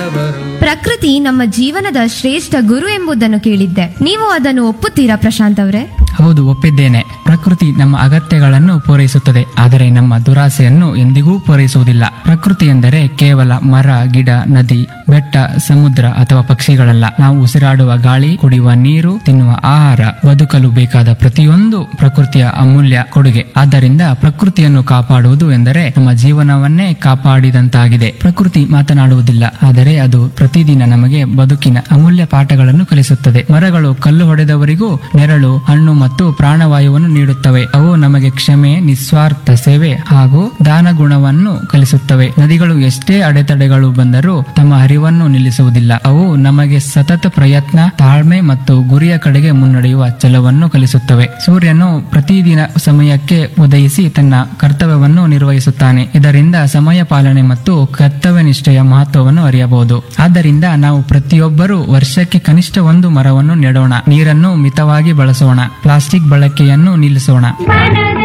ಪ್ರಕೃತಿ ನಮ್ಮ ಜೀವನದ ಶ್ರೇಷ್ಠ ಗುರು ಎಂಬುದನ್ನು ಕೇಳಿದ್ದೆ ನೀವು ಅದನ್ನು ಒಪ್ಪುತ್ತೀರಾ ಪ್ರಶಾಂತ್ ಅವರೇ ಹೌದು ಒಪ್ಪಿದ್ದೇನೆ ಪ್ರಕೃತಿ ನಮ್ಮ ಅಗತ್ಯಗಳನ್ನು ಪೂರೈಸುತ್ತದೆ ಆದರೆ ನಮ್ಮ ದುರಾಸೆಯನ್ನು ಎಂದಿಗೂ ಪೂರೈಸುವುದಿಲ್ಲ ಪ್ರಕೃತಿ ಎಂದರೆ ಕೇವಲ ಮರ ಗಿಡ ನದಿ ಬೆಟ್ಟ ಸಮುದ್ರ ಅಥವಾ ಪಕ್ಷಿಗಳಲ್ಲ ನಾವು ಉಸಿರಾಡುವ ಗಾಳಿ ಕುಡಿಯುವ ನೀರು ತಿನ್ನುವ ಆಹಾರ ಬದುಕಲು ಬೇಕಾದ ಪ್ರತಿಯೊಂದು ಪ್ರಕೃತಿಯ ಅಮೂಲ್ಯ ಕೊಡುಗೆ ಆದ್ದರಿಂದ ಪ್ರಕೃತಿಯನ್ನು ಕಾಪಾಡುವುದು ಎಂದರೆ ನಮ್ಮ ಜೀವನವನ್ನೇ ಕಾಪಾಡಿದಂತಾಗಿದೆ ಪ್ರಕೃತಿ ಮಾತನಾಡುವುದಿಲ್ಲ ಆದರೆ ಅದು ಪ್ರತಿದಿನ ನಮಗೆ ಬದುಕಿನ ಅಮೂಲ್ಯ ಪಾಠಗಳನ್ನು ಕಲಿಸುತ್ತದೆ ಮರಗಳು ಕಲ್ಲು ಹೊಡೆದವರಿಗೂ ನೆರಳು ಹಣ್ಣು ಮತ್ತು ಪ್ರಾಣವಾಯುವನ್ನು ನೀಡುತ್ತವೆ ಅವು ನಮಗೆ ಕ್ಷಮೆ ನಿಸ್ವಾರ್ಥ ಸೇವೆ ಹಾಗೂ ದಾನ ಗುಣವನ್ನು ಕಲಿಸುತ್ತವೆ ನದಿಗಳು ಎಷ್ಟೇ ಅಡೆತಡೆಗಳು ಬಂದರೂ ತಮ್ಮ ಹರಿವನ್ನು ನಿಲ್ಲಿಸುವುದಿಲ್ಲ ಅವು ನಮಗೆ ಸತತ ಪ್ರಯತ್ನ ತಾಳ್ಮೆ ಮತ್ತು ಗುರಿಯ ಕಡೆಗೆ ಮುನ್ನಡೆಯುವ ಛಲವನ್ನು ಕಲಿಸುತ್ತವೆ ಸೂರ್ಯನು ಪ್ರತಿದಿನ ಸಮಯಕ್ಕೆ ಉದಯಿಸಿ ತನ್ನ ಕರ್ತವ್ಯವನ್ನು ನಿರ್ವಹಿಸುತ್ತಾನೆ ಇದರಿಂದ ಸಮಯ ಪಾಲನೆ ಮತ್ತು ಕರ್ತವ್ಯ ನಿಷ್ಠೆಯ ಮಹತ್ವವನ್ನು ಅರಿಯಬಹುದು ಆದ್ದರಿಂದ ನಾವು ಪ್ರತಿಯೊಬ್ಬರೂ ವರ್ಷಕ್ಕೆ ಕನಿಷ್ಠ ಒಂದು ಮರವನ್ನು ನೆಡೋಣ ನೀರನ್ನು ಮಿತವಾಗಿ ಬಳಸೋಣ ಪ್ಲಾಸ್ಟಿಕ್ ಬಳಕೆಯನ್ನು ನಿಲ್ಲಿಸೋಣ ಮನ